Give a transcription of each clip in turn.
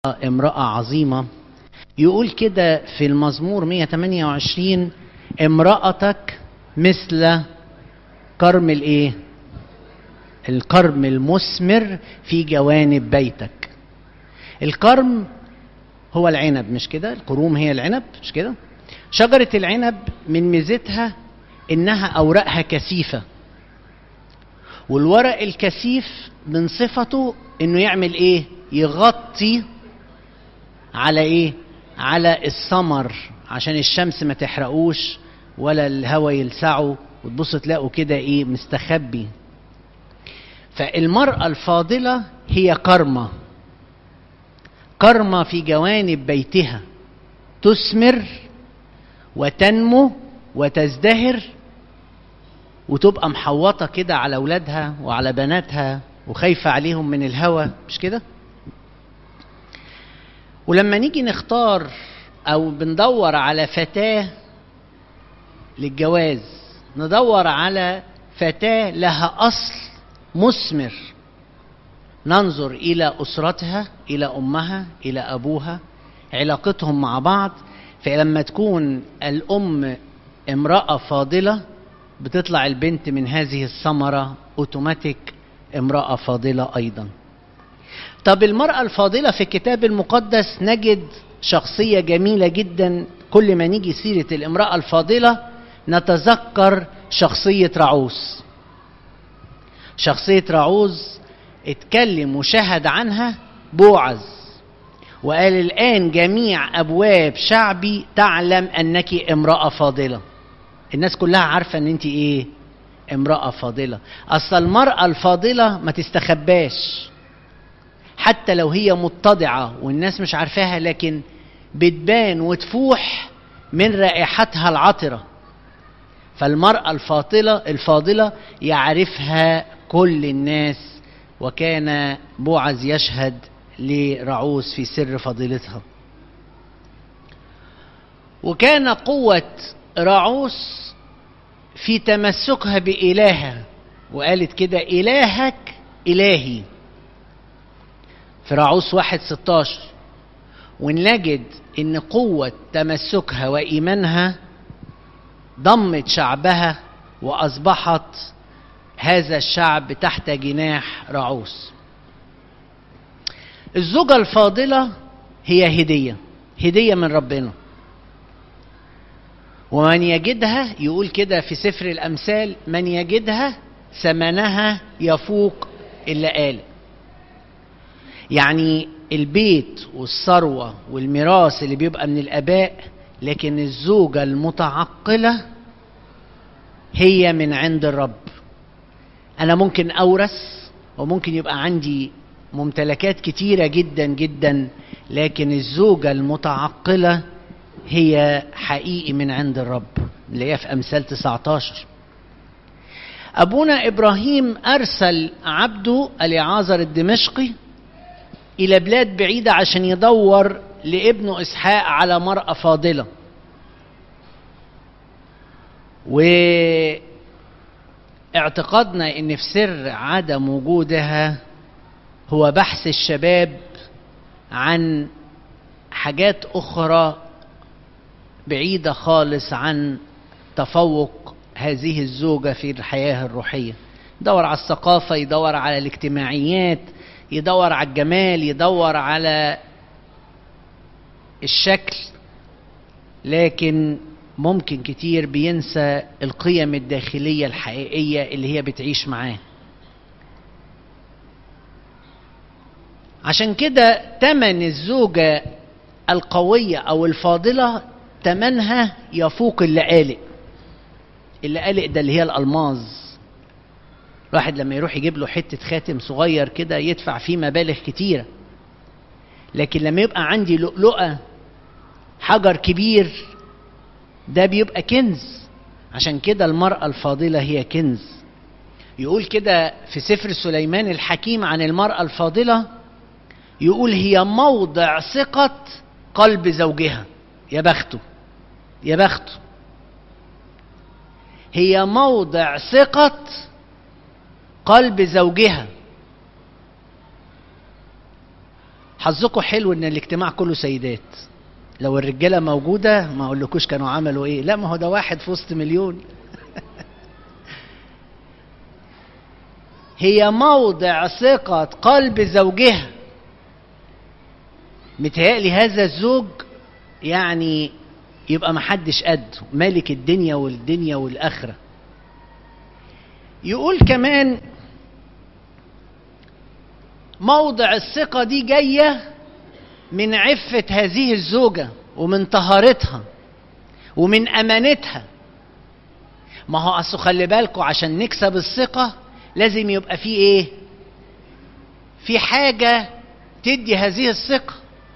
امرأة عظيمة يقول كده في المزمور 128 امرأتك مثل كرم الايه الكرم المثمر في جوانب بيتك الكرم هو العنب مش كده الكروم هي العنب مش كده شجرة العنب من ميزتها انها اوراقها كثيفة والورق الكثيف من صفته انه يعمل ايه يغطي على ايه على الثمر عشان الشمس ما تحرقوش ولا الهواء يلسعه وتبص تلاقوا كده ايه مستخبي فالمرأة الفاضلة هي كرمة كرمة في جوانب بيتها تثمر وتنمو وتزدهر وتبقى محوطة كده على أولادها وعلى بناتها وخايفة عليهم من الهوى مش كده؟ ولما نيجي نختار أو بندور على فتاة للجواز ندور على فتاة لها أصل مثمر ننظر إلى أسرتها إلى أمها إلى أبوها علاقتهم مع بعض فلما تكون الأم امرأة فاضلة بتطلع البنت من هذه الثمرة أوتوماتيك امرأة فاضلة أيضا طب المرأة الفاضلة في الكتاب المقدس نجد شخصية جميلة جدا كل ما نيجي سيرة الامرأة الفاضلة نتذكر شخصية رعوس شخصية رعوز اتكلم وشهد عنها بوعز وقال الآن جميع أبواب شعبي تعلم أنك امرأة فاضلة الناس كلها عارفة أن أنت إيه امرأة فاضلة أصل المرأة الفاضلة ما تستخباش حتى لو هي متضعة والناس مش عارفاها لكن بتبان وتفوح من رائحتها العطرة فالمرأة الفاضلة الفاضلة يعرفها كل الناس وكان بوعز يشهد لرعوس في سر فضيلتها وكان قوة رعوس في تمسكها بإلهها وقالت كده إلهك إلهي في رعوس واحد ستاشر ونجد ان قوة تمسكها وإيمانها ضمت شعبها وأصبحت هذا الشعب تحت جناح رعوس الزوجة الفاضلة هي هدية هدية من ربنا ومن يجدها يقول كده في سفر الأمثال من يجدها ثمنها يفوق اللآلئ يعني البيت والثروة والميراث اللي بيبقى من الآباء لكن الزوجة المتعقلة هي من عند الرب أنا ممكن أورث وممكن يبقى عندي ممتلكات كتيرة جدا جدا لكن الزوجة المتعقلة هي حقيقي من عند الرب اللي هي في أمثال 19 أبونا إبراهيم أرسل عبده اليعازر الدمشقي إلى بلاد بعيدة عشان يدور لابنه إسحاق على مرأة فاضلة واعتقادنا ان في سر عدم وجودها هو بحث الشباب عن حاجات اخرى بعيده خالص عن تفوق هذه الزوجه في الحياه الروحيه يدور على الثقافه يدور على الاجتماعيات يدور على الجمال يدور على الشكل لكن ممكن كتير بينسى القيم الداخلية الحقيقية اللي هي بتعيش معاه عشان كده تمن الزوجة القوية أو الفاضلة تمنها يفوق اللآلئ اللآلئ ده اللي هي الألماظ الواحد لما يروح يجيب له حتة خاتم صغير كده يدفع فيه مبالغ كتيرة لكن لما يبقى عندي لؤلؤة حجر كبير ده بيبقى كنز عشان كده المرأة الفاضلة هي كنز يقول كده في سفر سليمان الحكيم عن المرأة الفاضلة يقول هي موضع ثقة قلب زوجها يا بخته يا بخته هي موضع ثقة قلب زوجها حظكم حلو ان الاجتماع كله سيدات لو الرجاله موجوده ما اقولكوش كانوا عملوا ايه لا ما هو ده واحد في وسط مليون هي موضع ثقة قلب زوجها متهيألي هذا الزوج يعني يبقى محدش قده مالك الدنيا والدنيا والآخرة يقول كمان موضع الثقة دي جاية من عفة هذه الزوجة ومن طهارتها ومن أمانتها ما هو أصل خلي بالكوا عشان نكسب الثقة لازم يبقى في إيه؟ في حاجة تدي هذه الثقة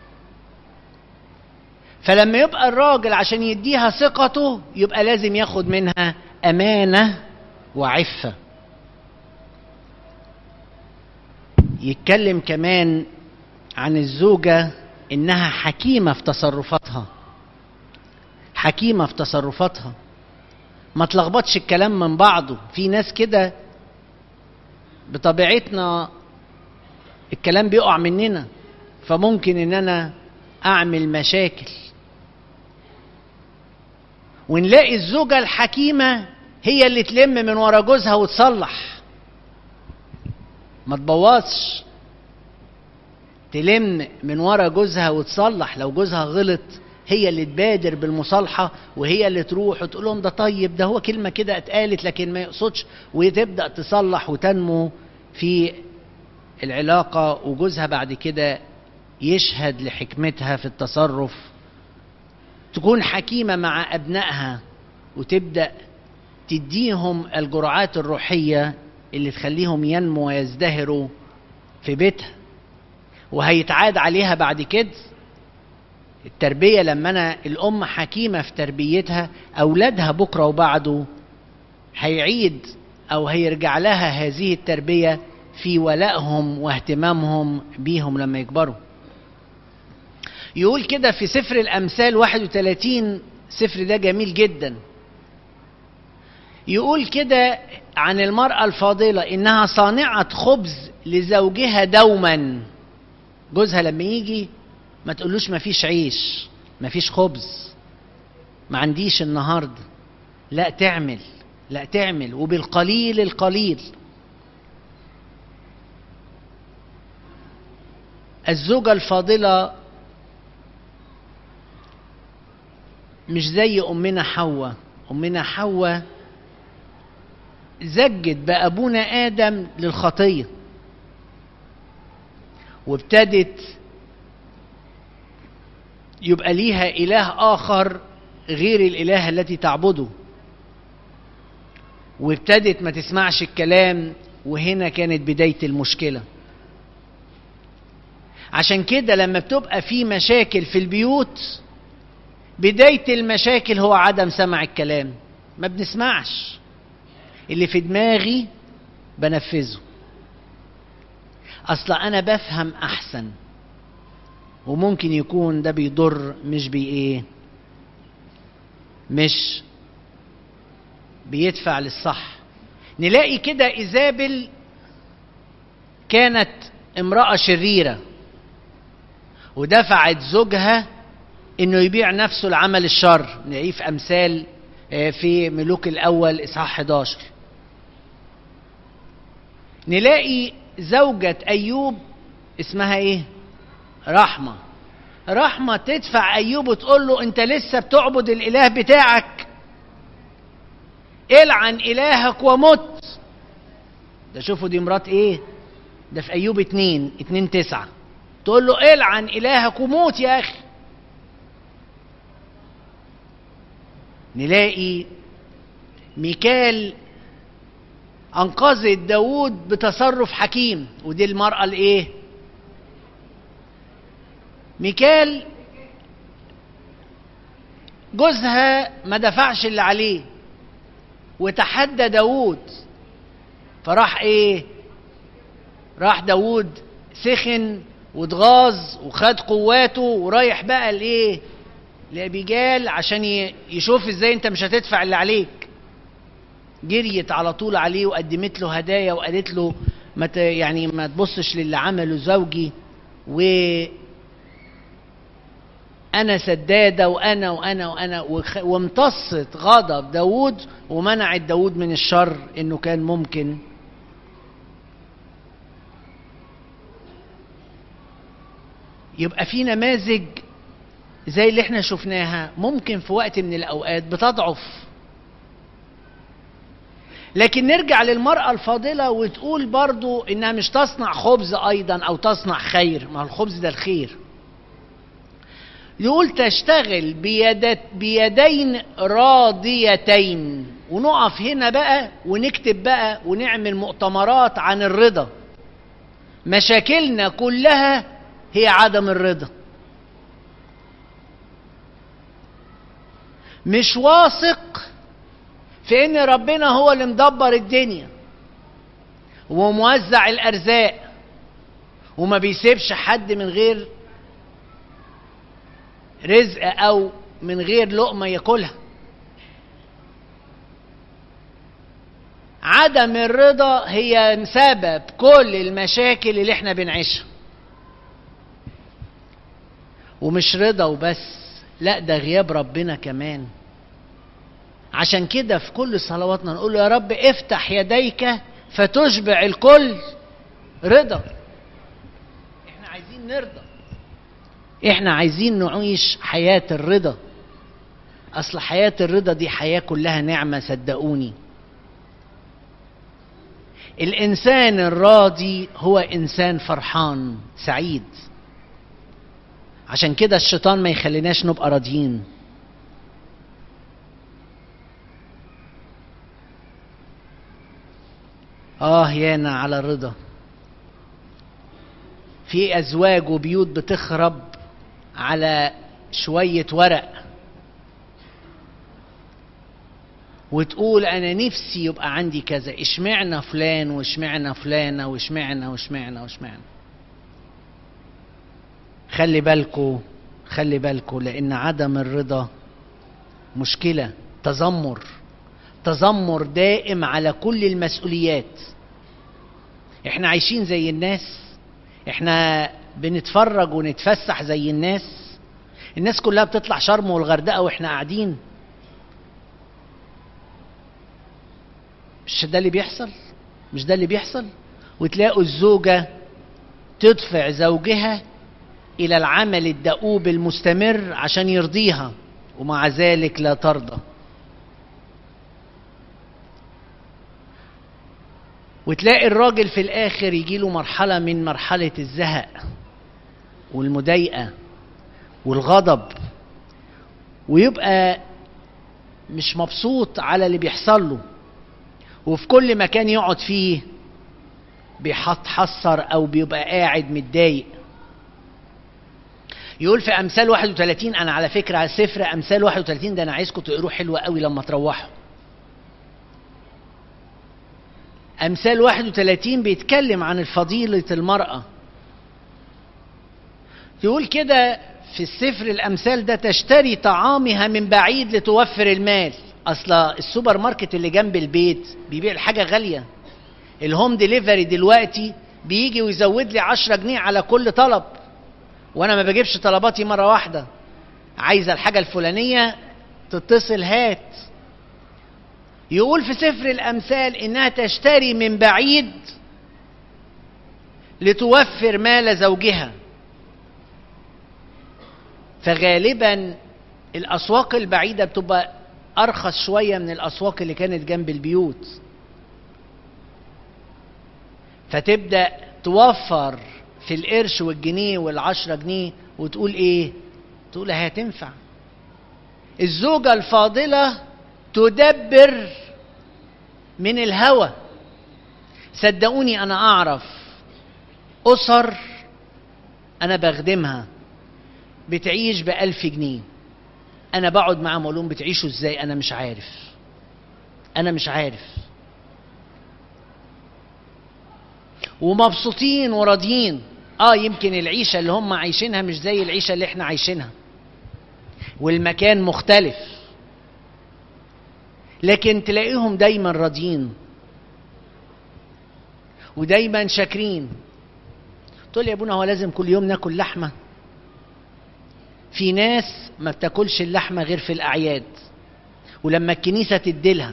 فلما يبقى الراجل عشان يديها ثقته يبقى لازم ياخد منها أمانة وعفة يتكلم كمان عن الزوجة إنها حكيمة في تصرفاتها حكيمة في تصرفاتها ما تلخبطش الكلام من بعضه في ناس كده بطبيعتنا الكلام بيقع مننا فممكن ان انا اعمل مشاكل ونلاقي الزوجة الحكيمة هي اللي تلم من ورا جوزها وتصلح ما تبوظش تلم من ورا جوزها وتصلح لو جوزها غلط هي اللي تبادر بالمصالحة وهي اللي تروح وتقول لهم ده طيب ده هو كلمة كده اتقالت لكن ما يقصدش وتبدأ تصلح وتنمو في العلاقة وجوزها بعد كده يشهد لحكمتها في التصرف تكون حكيمة مع أبنائها وتبدأ تديهم الجرعات الروحية اللي تخليهم ينمو ويزدهروا في بيتها وهيتعاد عليها بعد كده التربية لما أنا الأم حكيمة في تربيتها أولادها بكرة وبعده هيعيد أو هيرجع لها هذه التربية في ولائهم واهتمامهم بيهم لما يكبروا يقول كده في سفر الأمثال 31 سفر ده جميل جدا يقول كده عن المرأة الفاضلة إنها صانعة خبز لزوجها دوما جوزها لما يجي ما تقولوش ما فيش عيش ما فيش خبز ما عنديش النهاردة لا تعمل لا تعمل وبالقليل القليل الزوجة الفاضلة مش زي أمنا حواء أمنا حواء زجت بأبونا آدم للخطية وابتدت يبقى ليها إله آخر غير الإله التي تعبده وابتدت ما تسمعش الكلام وهنا كانت بداية المشكلة عشان كده لما بتبقى في مشاكل في البيوت بداية المشاكل هو عدم سمع الكلام ما بنسمعش اللي في دماغي بنفذه اصل انا بفهم احسن وممكن يكون ده بيضر مش بي ايه مش بيدفع للصح نلاقي كده ايزابل كانت امرأة شريرة ودفعت زوجها انه يبيع نفسه لعمل الشر نلاقيه في امثال في ملوك الاول اصحاح 11 نلاقي زوجة ايوب اسمها ايه رحمة رحمة تدفع ايوب وتقول له انت لسه بتعبد الاله بتاعك العن الهك ومت ده شوفوا دي مرات ايه ده في ايوب اتنين اتنين تسعة تقول له العن الهك وموت يا اخي نلاقي ميكال انقذت داوود بتصرف حكيم ودي المرأة الايه ميكال جوزها ما دفعش اللي عليه وتحدى داوود فراح ايه راح داوود سخن واتغاظ وخد قواته ورايح بقى لايه لابيجال عشان يشوف ازاي انت مش هتدفع اللي عليك جريت على طول عليه وقدمت له هدايا وقالت له ما ت... يعني ما تبصش للي عمله زوجي و أنا سدادة وأنا وأنا وأنا وخ- وامتصت غضب داود ومنعت داود من الشر إنه كان ممكن يبقى في نماذج زي اللي احنا شفناها ممكن في وقت من الأوقات بتضعف لكن نرجع للمرأة الفاضلة وتقول برضو إنها مش تصنع خبز أيضا أو تصنع خير ما هو الخبز ده الخير يقول تشتغل بيدت بيدين راضيتين ونقف هنا بقى ونكتب بقى ونعمل مؤتمرات عن الرضا مشاكلنا كلها هي عدم الرضا مش واثق في ان ربنا هو اللي مدبر الدنيا وموزع الارزاق وما بيسيبش حد من غير رزق او من غير لقمه ياكلها عدم الرضا هي سبب كل المشاكل اللي احنا بنعيشها ومش رضا وبس لا ده غياب ربنا كمان عشان كده في كل صلواتنا نقول له يا رب افتح يديك فتشبع الكل رضا احنا عايزين نرضى احنا عايزين نعيش حياة الرضا اصل حياة الرضا دي حياة كلها نعمة صدقوني الانسان الراضي هو انسان فرحان سعيد عشان كده الشيطان ما يخليناش نبقى راضيين اه يانا على الرضا في ازواج وبيوت بتخرب على شويه ورق وتقول انا نفسي يبقى عندي كذا اشمعنا فلان واشمعنا فلانه واشمعنا واشمعنا واشمعنا خلي بالكو خلي بالكو لان عدم الرضا مشكله تذمر تذمر دائم على كل المسؤوليات احنا عايشين زي الناس احنا بنتفرج ونتفسح زي الناس الناس كلها بتطلع شرم والغردقه واحنا قاعدين مش ده اللي بيحصل مش ده اللي بيحصل وتلاقوا الزوجه تدفع زوجها الى العمل الدؤوب المستمر عشان يرضيها ومع ذلك لا ترضى وتلاقي الراجل في الاخر يجيله مرحله من مرحله الزهق والمضايقه والغضب ويبقى مش مبسوط على اللي بيحصل له وفي كل مكان يقعد فيه بيحصر او بيبقى قاعد متضايق يقول في امثال 31 انا على فكره على سفر امثال 31 ده انا عايزكم تقروه حلو قوي لما تروحوا امثال 31 بيتكلم عن فضيله المراه يقول كده في السفر الامثال ده تشتري طعامها من بعيد لتوفر المال اصل السوبر ماركت اللي جنب البيت بيبيع الحاجه غاليه الهوم ديليفري دلوقتي بيجي ويزود لي 10 جنيه على كل طلب وانا ما بجيبش طلباتي مره واحده عايزه الحاجه الفلانيه تتصل هات يقول في سفر الامثال انها تشتري من بعيد لتوفر مال زوجها فغالبا الاسواق البعيده بتبقى ارخص شويه من الاسواق اللي كانت جنب البيوت فتبدا توفر في القرش والجنيه والعشرة جنيه وتقول ايه تقول هتنفع الزوجة الفاضلة تدبر من الهوى صدقوني انا اعرف اسر انا بخدمها بتعيش بألف جنيه انا بقعد معاهم اقول لهم بتعيشوا ازاي انا مش عارف انا مش عارف ومبسوطين وراضيين اه يمكن العيشه اللي هم عايشينها مش زي العيشه اللي احنا عايشينها والمكان مختلف لكن تلاقيهم دايما راضيين ودايما شاكرين تقول لي يا ابونا هو لازم كل يوم ناكل لحمه في ناس ما بتاكلش اللحمه غير في الاعياد ولما الكنيسه تديلها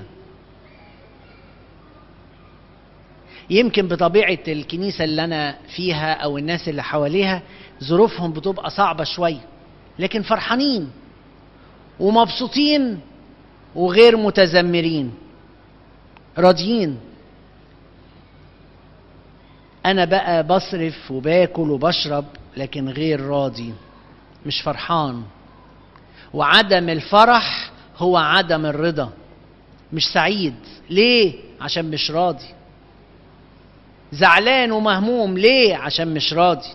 يمكن بطبيعه الكنيسه اللي انا فيها او الناس اللي حواليها ظروفهم بتبقى صعبه شويه لكن فرحانين ومبسوطين وغير متذمرين راضيين انا بقى بصرف وباكل وبشرب لكن غير راضي مش فرحان وعدم الفرح هو عدم الرضا مش سعيد ليه عشان مش راضي زعلان ومهموم ليه عشان مش راضي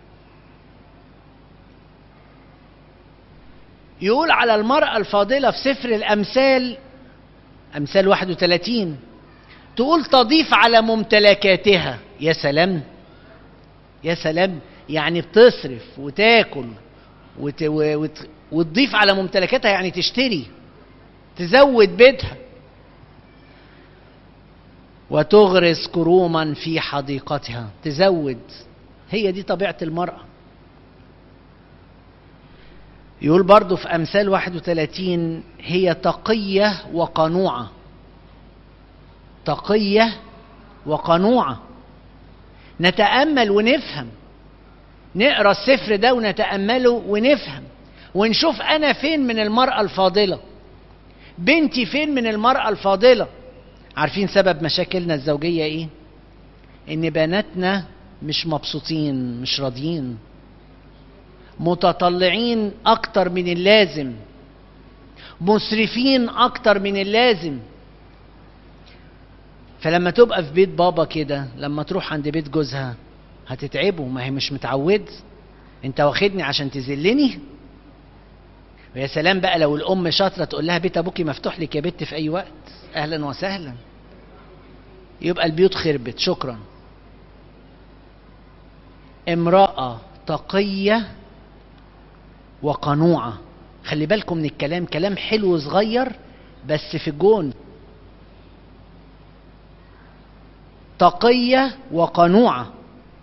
يقول على المرأة الفاضلة في سفر الأمثال أمثال 31 تقول تضيف على ممتلكاتها يا سلام يا سلام يعني بتصرف وتاكل وت... وت... وتضيف على ممتلكاتها يعني تشتري تزود بيتها وتغرس كروما في حديقتها تزود هي دي طبيعة المرأة يقول برضو في أمثال 31 هي تقية وقنوعة تقية وقنوعة نتأمل ونفهم نقرا السفر ده ونتأمله ونفهم ونشوف أنا فين من المرأة الفاضلة بنتي فين من المرأة الفاضلة عارفين سبب مشاكلنا الزوجية إيه؟ إن بناتنا مش مبسوطين مش راضيين متطلعين أكتر من اللازم مسرفين أكتر من اللازم فلما تبقى في بيت بابا كده لما تروح عند بيت جوزها هتتعبه ما هي مش متعود انت واخدني عشان تذلني ويا سلام بقى لو الام شاطره تقول لها بيت ابوكي مفتوح لك يا بت في اي وقت اهلا وسهلا يبقى البيوت خربت شكرا امراه تقيه وقنوعه خلي بالكم من الكلام كلام حلو صغير بس في الجون تقيه وقنوعه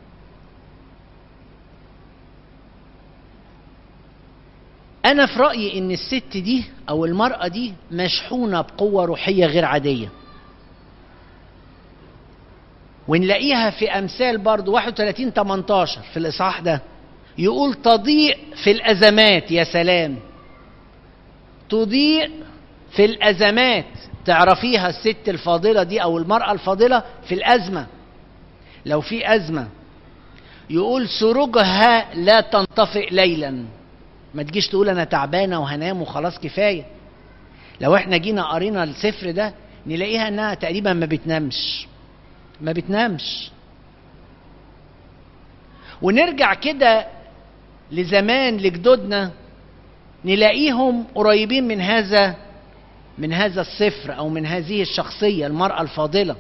انا في رايي ان الست دي او المراه دي مشحونه بقوه روحيه غير عاديه ونلاقيها في امثال برضو 31 18 في الاصحاح ده يقول تضيء في الازمات يا سلام تضيء في الازمات تعرفيها الست الفاضله دي او المراه الفاضله في الازمه لو في ازمه يقول سروجها لا تنطفئ ليلا ما تجيش تقول انا تعبانه وهنام وخلاص كفايه لو احنا جينا قرينا السفر ده نلاقيها انها تقريبا ما بتنامش ما بتنامش ونرجع كده لزمان لجدودنا نلاقيهم قريبين من هذا من هذا السفر او من هذه الشخصيه المراه الفاضله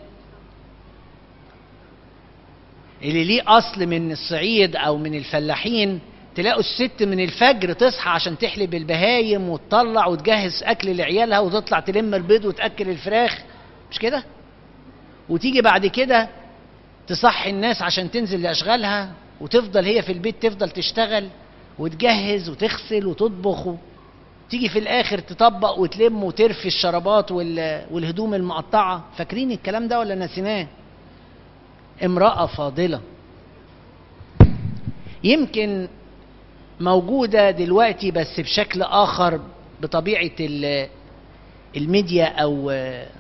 اللي ليه اصل من الصعيد او من الفلاحين تلاقوا الست من الفجر تصحى عشان تحلب البهايم وتطلع وتجهز اكل لعيالها وتطلع تلم البيض وتاكل الفراخ مش كده وتيجي بعد كده تصحي الناس عشان تنزل لاشغالها وتفضل هي في البيت تفضل تشتغل وتجهز وتغسل وتطبخ تيجي في الاخر تطبق وتلم وترفي الشرابات والهدوم المقطعه فاكرين الكلام ده ولا نسيناه امراه فاضله يمكن موجودة دلوقتي بس بشكل آخر بطبيعة الميديا أو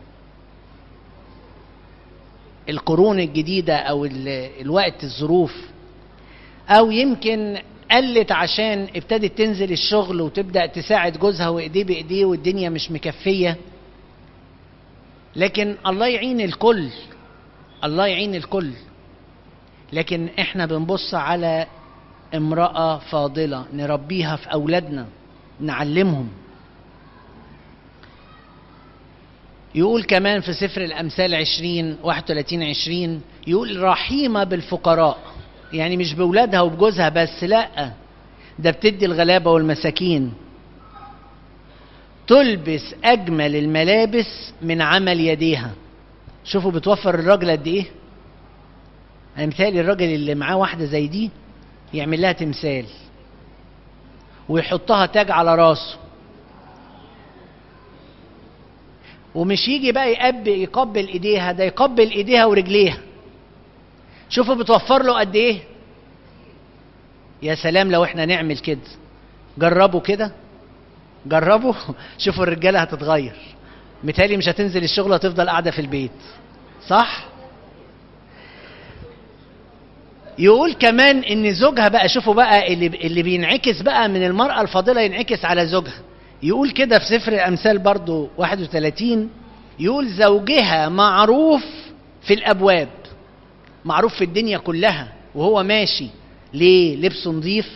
القرون الجديدة أو الوقت الظروف أو يمكن قلت عشان ابتدت تنزل الشغل وتبدأ تساعد جوزها وإيديه بإيديه والدنيا مش مكفية لكن الله يعين الكل الله يعين الكل لكن احنا بنبص على امرأة فاضلة نربيها في أولادنا نعلمهم يقول كمان في سفر الأمثال عشرين واحد وثلاثين عشرين يقول رحيمة بالفقراء يعني مش بولادها وبجوزها بس لا ده بتدي الغلابة والمساكين تلبس أجمل الملابس من عمل يديها شوفوا بتوفر الراجل قد إيه انا مثالي الراجل اللي معاه واحده زي دي يعمل لها تمثال ويحطها تاج على راسه ومش يجي بقى يقب يقبل ايديها ده يقبل ايديها ورجليها شوفوا بتوفر له قد ايه يا سلام لو احنا نعمل كده جربوا كده جربوا شوفوا الرجاله هتتغير متهيألي مش هتنزل الشغل هتفضل قاعده في البيت صح يقول كمان ان زوجها بقى شوفوا بقى اللي اللي بينعكس بقى من المراه الفاضله ينعكس على زوجها يقول كده في سفر الامثال برضو 31 يقول زوجها معروف في الابواب معروف في الدنيا كلها وهو ماشي ليه لبسه نظيف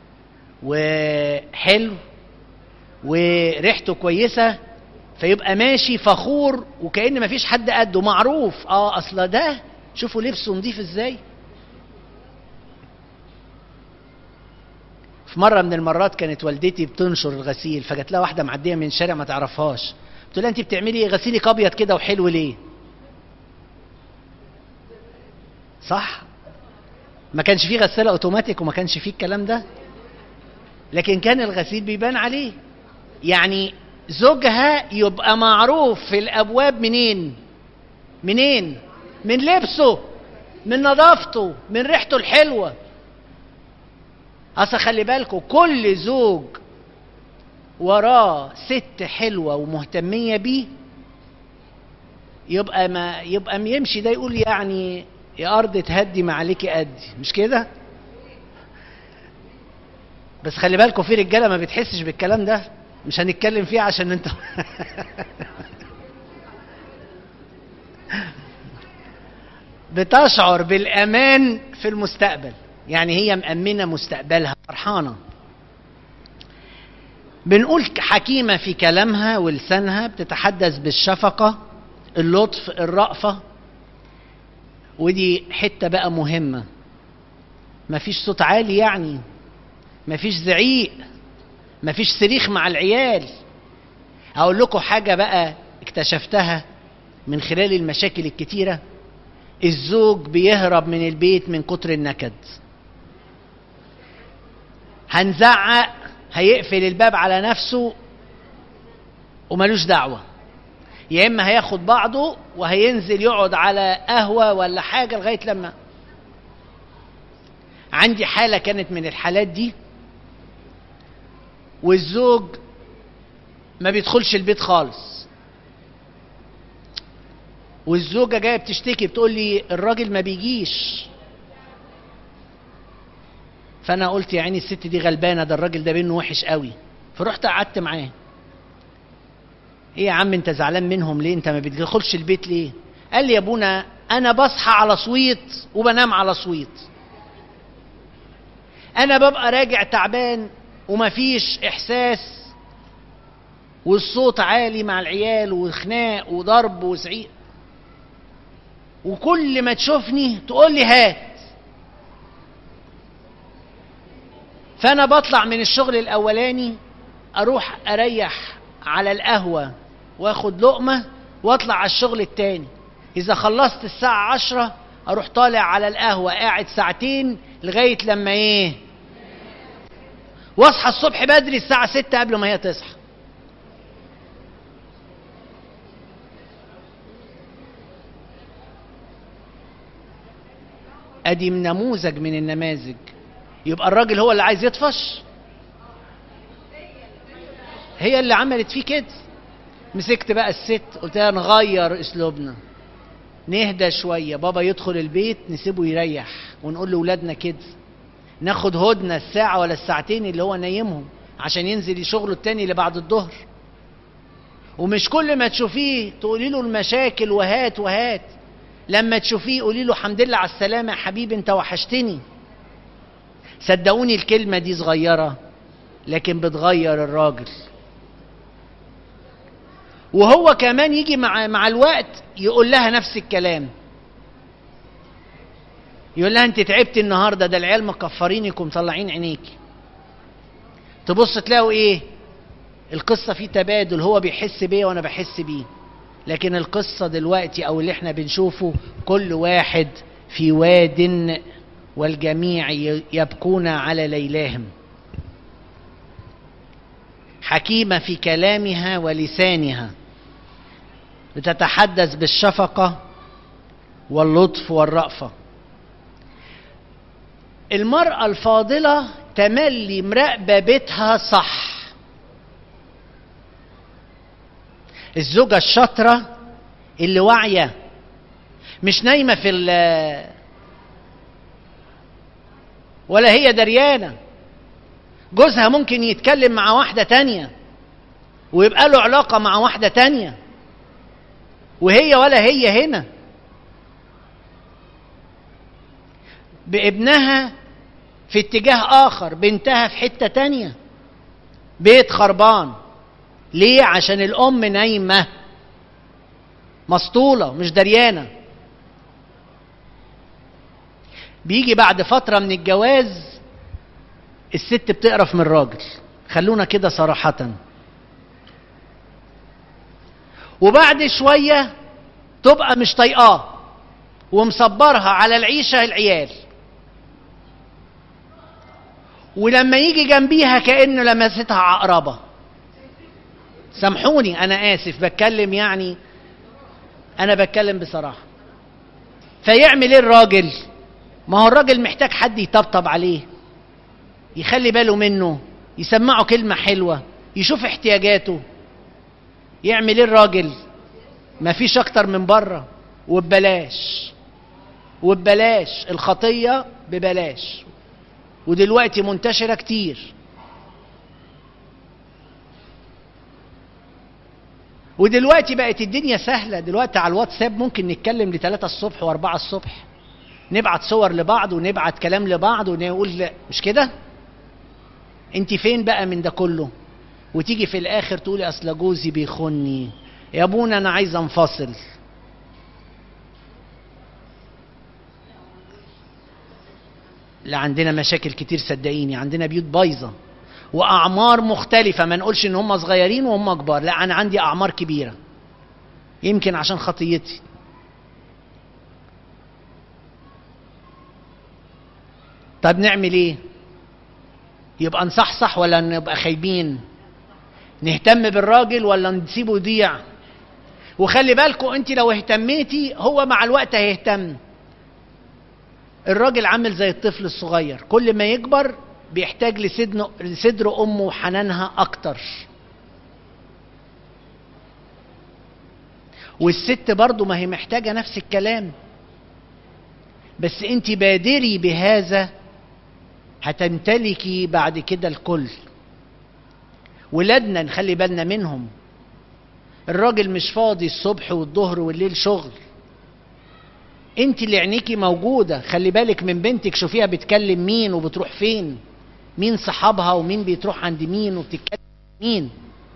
وحلو وريحته كويسه فيبقى ماشي فخور وكأن مفيش حد قده معروف اه اصل ده شوفوا لبسه نظيف ازاي في مرة من المرات كانت والدتي بتنشر الغسيل فجت لها واحدة معدية من الشارع ما تعرفهاش قلت لها انت بتعملي ايه غسيلك ابيض كده وحلو ليه صح ما كانش فيه غسالة اوتوماتيك وما كانش فيه الكلام ده لكن كان الغسيل بيبان عليه يعني زوجها يبقى معروف في الابواب منين منين من لبسه من نظافته من ريحته الحلوه اصل خلي بالكم كل زوج وراه ست حلوه ومهتميه بيه يبقى ما يبقى يمشي ده يقول يعني يا ارض تهدي ما عليكي ادي مش كده بس خلي بالكم في رجاله ما بتحسش بالكلام ده مش هنتكلم فيه عشان انت بتشعر بالامان في المستقبل يعني هي مأمنة مستقبلها فرحانة بنقول حكيمة في كلامها ولسانها بتتحدث بالشفقة اللطف الرأفة ودي حتة بقى مهمة مفيش صوت عالي يعني مفيش زعيق مفيش صريخ مع العيال اقول لكم حاجة بقى اكتشفتها من خلال المشاكل الكتيرة الزوج بيهرب من البيت من كتر النكد هنزعق هيقفل الباب على نفسه وملوش دعوة يا إما هياخد بعضه وهينزل يقعد على قهوة ولا حاجة لغاية لما عندي حالة كانت من الحالات دي والزوج ما بيدخلش البيت خالص والزوجة جاية بتشتكي بتقول لي الراجل ما بيجيش فانا قلت يا عيني الست دي غلبانه ده الراجل ده بينه وحش قوي فرحت قعدت معاه ايه يا عم انت زعلان منهم ليه انت ما بتدخلش البيت ليه قال لي يا ابونا انا بصحى على صويت وبنام على صويت انا ببقى راجع تعبان ومفيش احساس والصوت عالي مع العيال وخناق وضرب وزعيق وكل ما تشوفني تقول لي هات فانا بطلع من الشغل الاولاني اروح اريح على القهوه واخد لقمه واطلع على الشغل التاني اذا خلصت الساعه عشرة اروح طالع على القهوه قاعد ساعتين لغايه لما ايه واصحى الصبح بدري الساعه ستة قبل ما هي تصحى ادي نموذج من النماذج يبقى الراجل هو اللي عايز يطفش هي اللي عملت فيه كده مسكت بقى الست قلت لها نغير اسلوبنا نهدى شوية بابا يدخل البيت نسيبه يريح ونقول لأولادنا كده ناخد هدنة الساعة ولا الساعتين اللي هو نايمهم عشان ينزل شغله التاني اللي بعد الظهر ومش كل ما تشوفيه تقولي له المشاكل وهات وهات لما تشوفيه قولي له حمد لله على السلامة يا حبيبي انت وحشتني صدقوني الكلمة دي صغيرة لكن بتغير الراجل وهو كمان يجي مع مع الوقت يقول لها نفس الكلام يقول لها انت تعبتي النهارده ده العيال مكفرينك ومطلعين عينيكي تبص تلاقوا ايه القصه في تبادل هو بيحس بيا وانا بحس بيه لكن القصه دلوقتي او اللي احنا بنشوفه كل واحد في واد والجميع يبكون على ليلاهم حكيمه في كلامها ولسانها بتتحدث بالشفقه واللطف والرأفه المراه الفاضله تملي مراقبه بيتها صح الزوجه الشاطره اللي واعيه مش نايمه في ال ولا هي دريانه جوزها ممكن يتكلم مع واحده تانيه ويبقى له علاقه مع واحده تانيه وهي ولا هي هنا بابنها في اتجاه اخر بنتها في حته تانيه بيت خربان ليه عشان الام نايمه مسطوله مش دريانه بيجي بعد فتره من الجواز الست بتقرف من الراجل خلونا كده صراحه وبعد شويه تبقى مش طايقاه ومصبرها على العيشه العيال ولما يجي جنبيها كانه لمستها عقربه سامحوني انا اسف بتكلم يعني انا بتكلم بصراحه فيعمل ايه الراجل ما هو الراجل محتاج حد يطبطب عليه يخلي باله منه يسمعه كلمه حلوه يشوف احتياجاته يعمل ايه الراجل ما فيش اكتر من بره وببلاش وببلاش الخطيه ببلاش ودلوقتي منتشره كتير ودلوقتي بقت الدنيا سهله دلوقتي على الواتساب ممكن نتكلم لثلاثة الصبح واربعة الصبح نبعت صور لبعض ونبعت كلام لبعض ونقول لا مش كده انت فين بقى من ده كله وتيجي في الاخر تقولي اصل جوزي بيخني يا ابونا انا عايز انفصل لا عندنا مشاكل كتير صدقيني عندنا بيوت بايظه واعمار مختلفه ما نقولش ان هم صغيرين وهم كبار لا انا عندي اعمار كبيره يمكن عشان خطيتي طب نعمل ايه يبقى نصحصح ولا نبقى خايبين نهتم بالراجل ولا نسيبه يضيع وخلي بالكم انت لو اهتميتي هو مع الوقت هيهتم الراجل عامل زي الطفل الصغير كل ما يكبر بيحتاج لصدر لصدر امه وحنانها اكتر والست برضه ما هي محتاجه نفس الكلام بس انت بادري بهذا هتمتلكي بعد كده الكل ولادنا نخلي بالنا منهم الراجل مش فاضي الصبح والظهر والليل شغل انت اللي عينيكي موجوده خلي بالك من بنتك شوفيها بتكلم مين وبتروح فين مين صحابها ومين بتروح عند مين وبتتكلم مين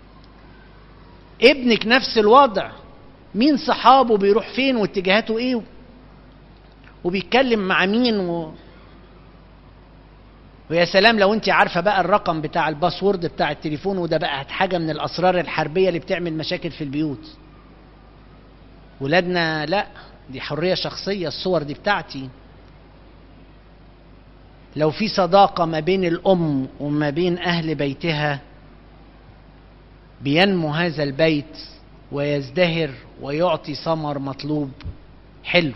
ابنك نفس الوضع مين صحابه بيروح فين واتجاهاته ايه وبيتكلم مع مين و... ويا سلام لو انت عارفه بقى الرقم بتاع الباسورد بتاع التليفون وده بقى حاجه من الاسرار الحربيه اللي بتعمل مشاكل في البيوت ولادنا لا دي حريه شخصيه الصور دي بتاعتي لو في صداقه ما بين الام وما بين اهل بيتها بينمو هذا البيت ويزدهر ويعطي ثمر مطلوب حلو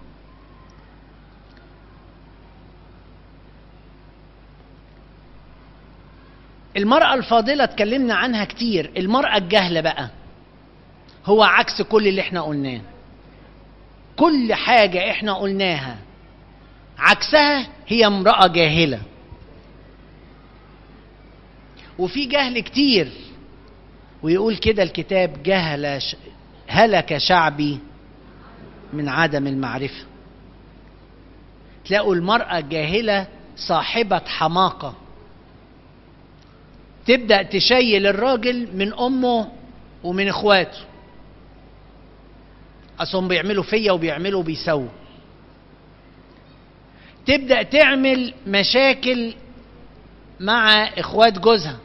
المرأة الفاضلة اتكلمنا عنها كتير المرأة الجهلة بقى هو عكس كل اللي احنا قلناه كل حاجة احنا قلناها عكسها هي امرأة جاهلة وفي جهل كتير ويقول كده الكتاب جهل ش... هلك شعبي من عدم المعرفة تلاقوا المرأة الجاهلة صاحبة حماقة تبدأ تشيل الراجل من أمه ومن إخواته أصلهم بيعملوا فيا وبيعملوا بيسووا تبدأ تعمل مشاكل مع إخوات جوزها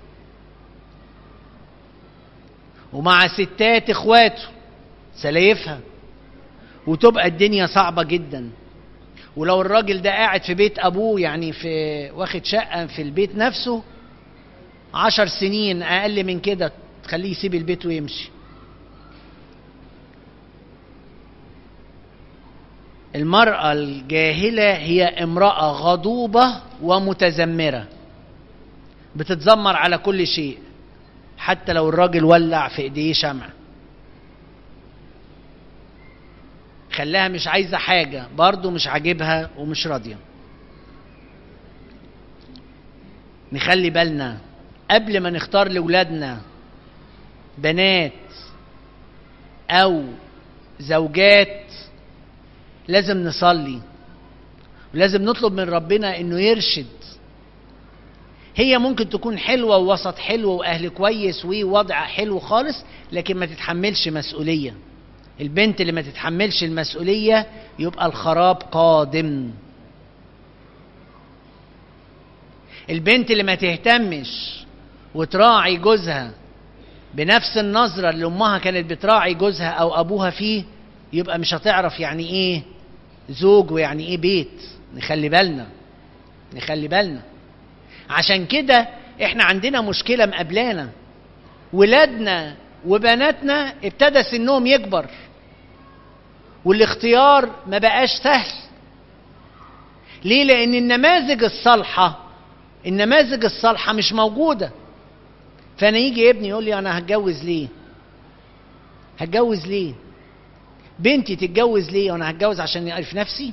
ومع ستات إخواته سلايفها وتبقى الدنيا صعبة جدا ولو الراجل ده قاعد في بيت ابوه يعني في واخد شقه في البيت نفسه عشر سنين اقل من كده تخليه يسيب البيت ويمشي المرأة الجاهلة هي امرأة غضوبة ومتذمرة بتتذمر على كل شيء حتى لو الراجل ولع في ايديه شمع خلاها مش عايزة حاجة برضه مش عاجبها ومش راضية نخلي بالنا قبل ما نختار لولادنا بنات أو زوجات لازم نصلي ولازم نطلب من ربنا انه يرشد هي ممكن تكون حلوه ووسط حلو واهل كويس ووضع حلو خالص لكن ما تتحملش مسؤوليه البنت اللي ما تتحملش المسؤوليه يبقى الخراب قادم البنت اللي ما تهتمش وتراعي جوزها بنفس النظرة اللي أمها كانت بتراعي جوزها أو أبوها فيه يبقى مش هتعرف يعني إيه زوج ويعني إيه بيت نخلي بالنا نخلي بالنا عشان كده إحنا عندنا مشكلة مقابلانا ولادنا وبناتنا ابتدى سنهم يكبر والاختيار ما بقاش سهل ليه لان النماذج الصالحه النماذج الصالحه مش موجوده فانا يجي ابني يقول لي انا هتجوز ليه هتجوز ليه بنتي تتجوز ليه وانا هتجوز عشان اعرف نفسي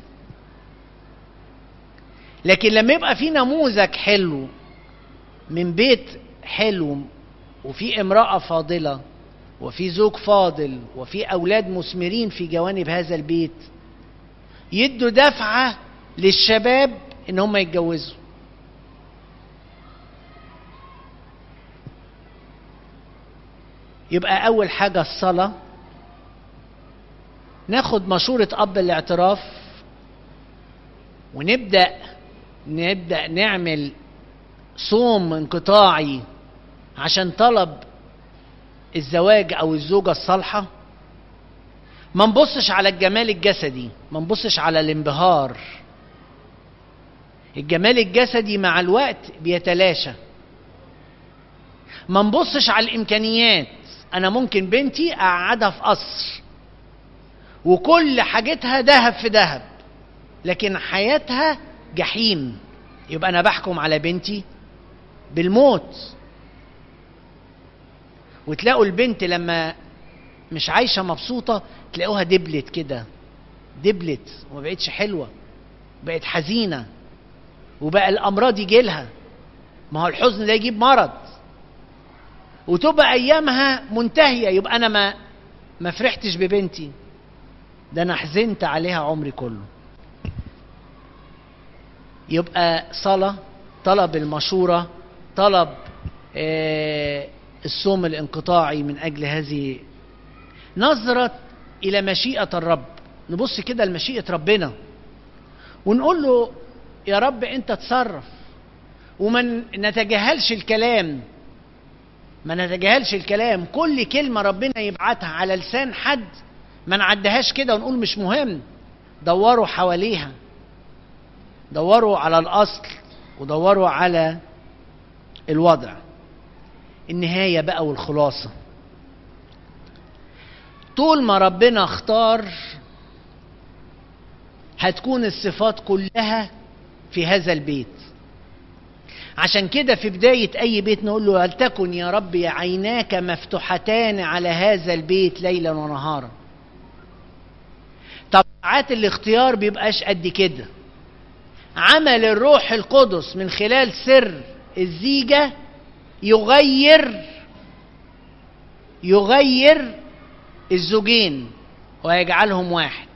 لكن لما يبقى في نموذج حلو من بيت حلو وفي امراه فاضله وفي زوج فاضل وفي اولاد مثمرين في جوانب هذا البيت يدوا دفعه للشباب ان هم يتجوزوا يبقى اول حاجه الصلاه ناخد مشوره اب الاعتراف ونبدا نبدا نعمل صوم انقطاعي عشان طلب الزواج او الزوجه الصالحه ما نبصش على الجمال الجسدي ما نبصش على الانبهار الجمال الجسدي مع الوقت بيتلاشى ما نبصش على الامكانيات انا ممكن بنتي اقعدها في قصر وكل حاجتها ذهب في ذهب لكن حياتها جحيم يبقى انا بحكم على بنتي بالموت وتلاقوا البنت لما مش عايشه مبسوطه تلاقوها دبلت كده دبلت وما بقتش حلوه بقت حزينه وبقى الامراض يجي لها ما هو الحزن ده يجيب مرض وتبقى ايامها منتهيه يبقى انا ما ما فرحتش ببنتي ده انا حزنت عليها عمري كله يبقى صلاه طلب المشوره طلب آه الصوم الانقطاعي من اجل هذه نظره الى مشيئه الرب نبص كده لمشيئه ربنا ونقول له يا رب انت تصرف وما نتجاهلش الكلام ما نتجاهلش الكلام كل كلمه ربنا يبعتها على لسان حد ما نعدهاش كده ونقول مش مهم دوروا حواليها دوروا على الاصل ودوروا على الوضع النهايه بقى والخلاصه طول ما ربنا اختار هتكون الصفات كلها في هذا البيت عشان كده في بداية أي بيت نقول له ولتكن يا رب عيناك مفتوحتان على هذا البيت ليلا ونهارا طب ساعات الاختيار بيبقاش قد كده عمل الروح القدس من خلال سر الزيجة يغير يغير الزوجين ويجعلهم واحد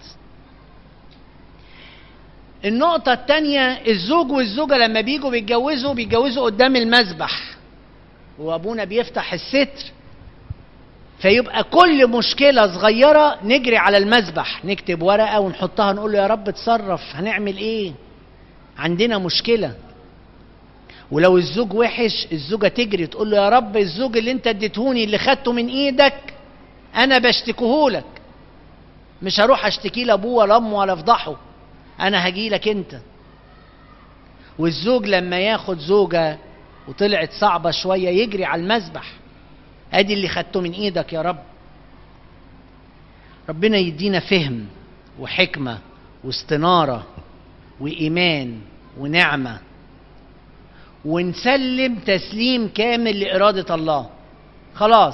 النقطة التانية الزوج والزوجة لما بيجوا بيتجوزوا بيتجوزوا قدام المذبح وابونا بيفتح الستر فيبقى كل مشكلة صغيرة نجري على المذبح نكتب ورقة ونحطها نقول له يا رب اتصرف هنعمل ايه عندنا مشكلة ولو الزوج وحش الزوجة تجري تقول له يا رب الزوج اللي انت اديتهوني اللي خدته من ايدك انا بشتكيهولك مش هروح اشتكيه لابوه ولا امه ولا افضحه انا هجيلك انت والزوج لما ياخد زوجة وطلعت صعبة شوية يجري على المذبح ادي اللي خدته من ايدك يا رب ربنا يدينا فهم وحكمة واستنارة وإيمان ونعمة ونسلم تسليم كامل لإرادة الله خلاص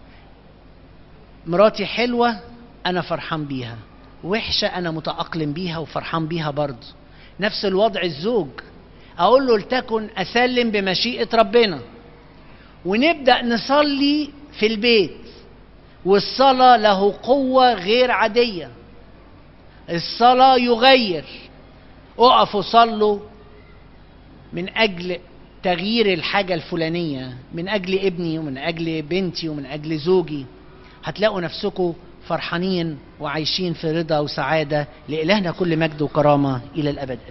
مراتي حلوة أنا فرحان بيها وحشة أنا متأقلم بيها وفرحان بيها برضه نفس الوضع الزوج أقول له لتكن أسلم بمشيئة ربنا ونبدأ نصلي في البيت والصلاة له قوة غير عادية الصلاة يغير اقفوا صلوا من أجل تغيير الحاجة الفلانية من أجل ابني ومن أجل بنتي ومن أجل زوجي هتلاقوا نفسكم فرحانين وعايشين في رضا وسعادة لإلهنا كل مجد وكرامة إلى الأبد